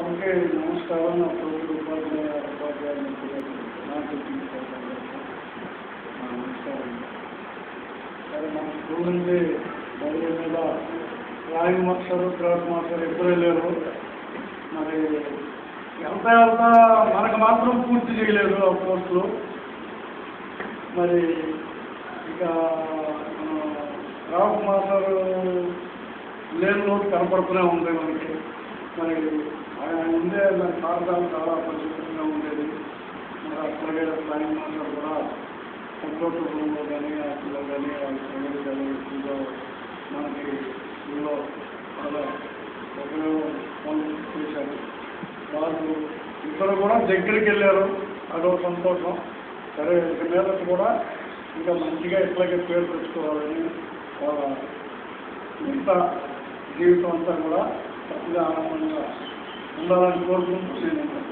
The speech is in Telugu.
ఓకే నమస్కారం నా తోటి ఉపాధ్యాయ ఉపాధ్యాయ మిత్రులకు నాకు నమస్కారం సరే మన స్కూల్ నుండి బదిలీ మీద డ్రాయింగ్ మాస్టర్ క్రాఫ్ట్ మాస్టర్ ఇద్దరు వెళ్ళారు మరి ఎంత వెళ్తా మనకు మాత్రం పూర్తి చేయలేదు ఆ కోర్సులు మరి ఇక మన క్రాఫ్ట్ మాస్టర్ లేని లోటు కనపడుతూనే ఉంది మనకి మరి ఆయన ఉండే దాని కారణాలు చాలా పరిశుభ్రంగా ఉండేది మరి అట్లాగే డ్రాయింగ్ మాస్టర్ కూడా కంప్యూటర్ రూమ్లో కానీ అట్లా కానీ వాళ్ళ చదువులు కానీ ఎక్కువగా మనకి స్కూల్లో చాలా ఉపయోగం పనులు చేశారు వాళ్ళు ఇద్దరు కూడా దగ్గరికి వెళ్ళారు అదో సంతోషం సరే ఇక మీదట కూడా ఇంకా మంచిగా ఇట్లాగే పేరు తెచ్చుకోవాలని వాళ్ళ మిగతా జీవితం అంతా కూడా చక్కగా ఆనందంగా ఉండాలని కోరుకుంటూ నేను